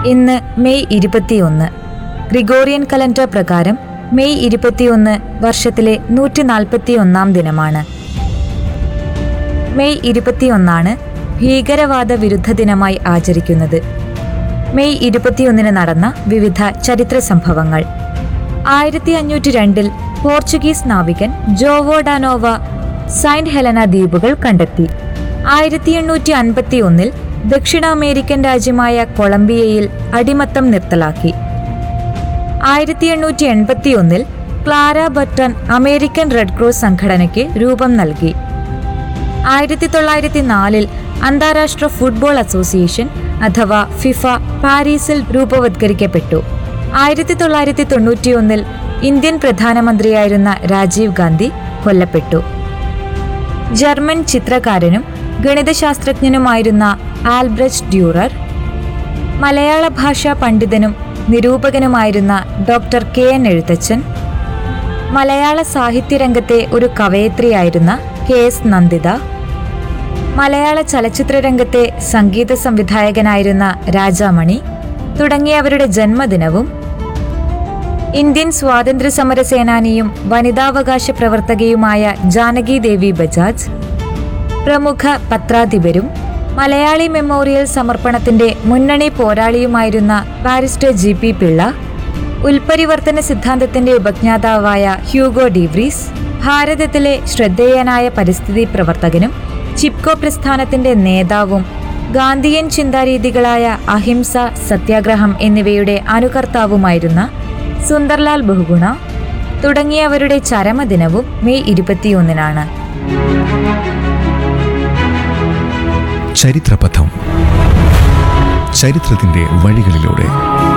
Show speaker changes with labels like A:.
A: ഇന്ന് മെയ് ഇരുപത്തിയൊന്ന് Gregorian calendar പ്രകാരം മെയ് ഇരുപത്തിയൊന്ന് വർഷത്തിലെ നൂറ്റി നാൽപ്പത്തിയൊന്നാം ദിനമാണ് മെയ് ഇരുപത്തിയൊന്നാണ് ഭീകരവാദ വിരുദ്ധ ദിനമായി ആചരിക്കുന്നത് മെയ് ഇരുപത്തിയൊന്നിന് നടന്ന വിവിധ ചരിത്ര സംഭവങ്ങൾ ആയിരത്തി അഞ്ഞൂറ്റി രണ്ടിൽ പോർച്ചുഗീസ് നാവികൻ ജോവോ ഡാനോവ സൈന്റ് ഹെലന ദ്വീപുകൾ കണ്ടെത്തി ആയിരത്തി എണ്ണൂറ്റി അൻപത്തി ഒന്നിൽ ദക്ഷിണ അമേരിക്കൻ രാജ്യമായ കൊളംബിയയിൽ അടിമത്തം നിർത്തലാക്കി ആയിരത്തി എണ്ണൂറ്റി എൺപത്തി ഒന്നിൽ Clara Barton American Red Cross സംഘടനയ്ക്ക് രൂപം നൽകി ആയിരത്തി തൊള്ളായിരത്തി നാലിൽ അന്താരാഷ്ട്ര ഫുട്ബോൾ അസോസിയേഷൻ അഥവാ ഫിഫ പാരീസിൽ രൂപവത്കരിക്കപ്പെട്ടു ആയിരത്തി തൊള്ളായിരത്തി തൊണ്ണൂറ്റിയൊന്നിൽ ഇന്ത്യൻ പ്രധാനമന്ത്രിയായിരുന്ന രാജീവ് ഗാന്ധി കൊല്ലപ്പെട്ടു ജർമ്മൻ ചിത്രകാരനും ഗണിതശാസ്ത്രജ്ഞനുമായിരുന്ന ആൽബ്രച്ച് ഡ്യൂറർ മലയാള ഭാഷാ പണ്ഡിതനും നിരൂപകനുമായിരുന്ന ഡോക്ടർ കെ എൻ എഴുത്തച്ഛൻ മലയാള സാഹിത്യരംഗത്തെ ഒരു കവയത്രിയായിരുന്ന കെ എസ് നന്ദിത മലയാള ചലച്ചിത്ര രംഗത്തെ സംഗീത സംവിധായകനായിരുന്ന രാജാമണി തുടങ്ങിയവരുടെ ജന്മദിനവും ഇന്ത്യൻ സ്വാതന്ത്ര്യ സമര സേനാനിയും വനിതാവകാശ പ്രവർത്തകയുമായ ജാനകി ദേവി ബജാജ് പ്രമുഖ പത്രാധിപരും മലയാളി മെമ്മോറിയൽ സമർപ്പണത്തിന്റെ മുന്നണി പോരാളിയുമായിരുന്ന ബാരിസ്റ്റർ ജി പി പിള്ള ഉൽപരിവർത്തന സിദ്ധാന്തത്തിന്റെ ഉപജ്ഞാതാവായ ഹ്യൂഗോ ഡിവ്രീസ് ഭാരതത്തിലെ ശ്രദ്ധേയനായ പരിസ്ഥിതി പ്രവർത്തകനും ചിപ്കോ പ്രസ്ഥാനത്തിന്റെ നേതാവും ഗാന്ധിയൻ ചിന്താരീതികളായ അഹിംസ സത്യാഗ്രഹം എന്നിവയുടെ അനുകർത്താവുമായിരുന്ന സുന്ദർലാൽ ബഹുഗുണ തുടങ്ങിയവരുടെ ചരമദിനവും മെയ് ഇരുപത്തിയൊന്നിനാണ്
B: ചരിത്രപഥം ചരിത്രത്തിന്റെ വഴികളിലൂടെ